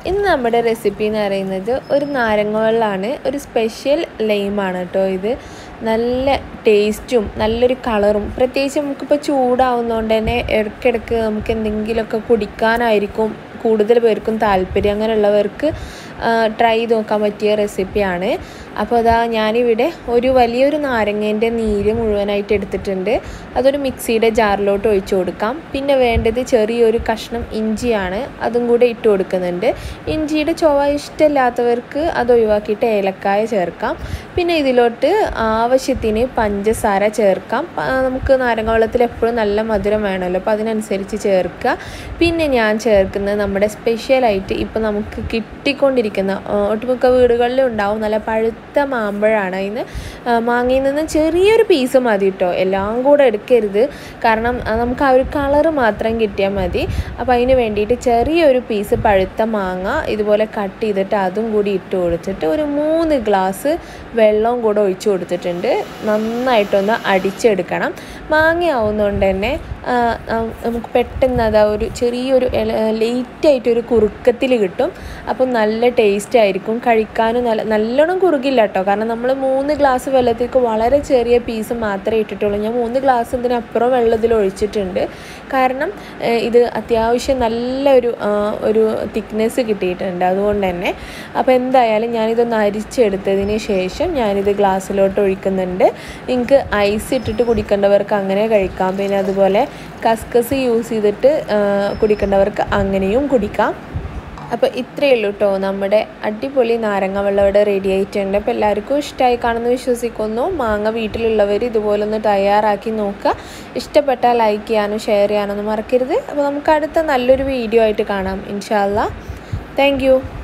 ഇന്ന് നമ്മുടെ റെസിപ്പി എന്ന് പറയുന്നത് ഒരു നാരങ്ങ വെള്ളമാണ് ഒരു സ്പെഷ്യൽ ലൈമാണ് കേട്ടോ ഇത് നല്ല ടേസ്റ്റും നല്ലൊരു കളറും പ്രത്യേകിച്ച് നമുക്കിപ്പോൾ ചൂടാവുന്നതുകൊണ്ട് തന്നെ ഇടയ്ക്കിടയ്ക്ക് നമുക്ക് എന്തെങ്കിലുമൊക്കെ കുടിക്കാനായിരിക്കും കൂടുതൽ പേർക്കും താല്പര്യം അങ്ങനെയുള്ളവർക്ക് ട്രൈ ചെയ്ത് നോക്കാൻ പറ്റിയ റെസിപ്പിയാണ് അപ്പോൾ അതാ ഞാനിവിടെ ഒരു വലിയൊരു നാരങ്ങേൻ്റെ നീര് മുഴുവനായിട്ട് എടുത്തിട്ടുണ്ട് അതൊരു മിക്സിയുടെ ജാറിലോട്ട് ഒഴിച്ചു കൊടുക്കാം പിന്നെ വേണ്ടത് ചെറിയൊരു കഷ്ണം ഇഞ്ചിയാണ് അതും കൂടെ ഇട്ട് കൊടുക്കുന്നുണ്ട് ഇഞ്ചിയുടെ ചൊവ്വ ഇഷ്ടമില്ലാത്തവർക്ക് അത് ഒഴിവാക്കിയിട്ട് ഏലക്കായ ചേർക്കാം പിന്നെ ഇതിലോട്ട് ആവശ്യത്തിന് പഞ്ചസാര ചേർക്കാം നമുക്ക് നാരങ്ങ വെള്ളത്തിൽ എപ്പോഴും നല്ല മധുരം വേണമല്ലോ അപ്പോൾ അതിനനുസരിച്ച് ചേർക്കുക പിന്നെ ഞാൻ ചേർക്കുന്നത് നമ്മുടെ സ്പെഷ്യലായിട്ട് ഇപ്പോൾ നമുക്ക് കിട്ടിക്കൊണ്ടിരിക്കുന്ന ഒട്ടുമിക്ക വീടുകളിലും ഉണ്ടാവും നല്ല പഴുത്ത മാമ്പഴമാണ് അതിന് മാങ്ങയിൽ നിന്ന് ചെറിയൊരു പീസ് മതി കേട്ടോ എല്ലാം കൂടെ എടുക്കരുത് കാരണം നമുക്ക് ആ ഒരു കളറ് മാത്രം കിട്ടിയാൽ മതി അപ്പോൾ അതിന് വേണ്ടിയിട്ട് ചെറിയൊരു പീസ് പഴുത്ത മാങ്ങ ഇതുപോലെ കട്ട് ചെയ്തിട്ട് അതും കൂടി ഇട്ട് കൊടുത്തിട്ട് ഒരു മൂന്ന് ഗ്ലാസ് വെള്ളവും കൂടെ ഒഴിച്ചു കൊടുത്തിട്ടുണ്ട് നന്നായിട്ടൊന്ന് അടിച്ചെടുക്കണം മാങ്ങ ആവുന്നതുകൊണ്ട് തന്നെ നമുക്ക് പെട്ടെന്ന് അത് ഒരു ചെറിയൊരു ലേറ്റായിട്ടൊരു കുറുക്കത്തിൽ കിട്ടും അപ്പം നല്ല ടേസ്റ്റ് ആയിരിക്കും കഴിക്കാനും നല്ല നല്ലോണം കുറുകില്ല കേട്ടോ കാരണം നമ്മൾ മൂന്ന് ഗ്ലാസ് വെള്ളത്തേക്ക് വളരെ ചെറിയ പീസ് മാത്രമേ ഇട്ടിട്ടുള്ളൂ ഞാൻ മൂന്ന് ഗ്ലാസ് ഇതിനപ്പുറം വെള്ളത്തിൽ ഒഴിച്ചിട്ടുണ്ട് കാരണം ഇത് അത്യാവശ്യം നല്ലൊരു ഒരു തിക്നെസ് കിട്ടിയിട്ടുണ്ട് അതുകൊണ്ട് തന്നെ അപ്പോൾ എന്തായാലും ഞാനിതൊന്ന് അരിച്ചെടുത്തതിന് ശേഷം ഞാനിത് ഗ്ലാസ്സിലോട്ട് ഒഴിക്കുന്നുണ്ട് നിങ്ങൾക്ക് ഐസ് ഇട്ടിട്ട് കുടിക്കേണ്ടവർക്ക് അങ്ങനെ കഴിക്കാം പിന്നെ അതുപോലെ കസ്കസ് യൂസ് ചെയ്തിട്ട് കുടിക്കേണ്ടവർക്ക് അങ്ങനെയും കുടിക്കാം അപ്പോൾ ഇത്രയേ ഉള്ളൂ കേട്ടോ നമ്മുടെ അടിപൊളി നാരങ്ങ വെള്ളം ഇവിടെ റെഡി ആയിട്ടുണ്ട് അപ്പോൾ എല്ലാവർക്കും ഇഷ്ടമായി കാണുമെന്ന് വിശ്വസിക്കുന്നു മാങ്ങ വീട്ടിലുള്ളവർ ഇതുപോലെ ഒന്ന് തയ്യാറാക്കി നോക്കുക ഇഷ്ടപ്പെട്ടാൽ ലൈക്ക് ചെയ്യാനും ഷെയർ ചെയ്യാനൊന്നും മറക്കരുത് അപ്പോൾ നമുക്ക് അടുത്ത നല്ലൊരു വീഡിയോ ആയിട്ട് കാണാം ഇൻഷാല്ല താങ്ക്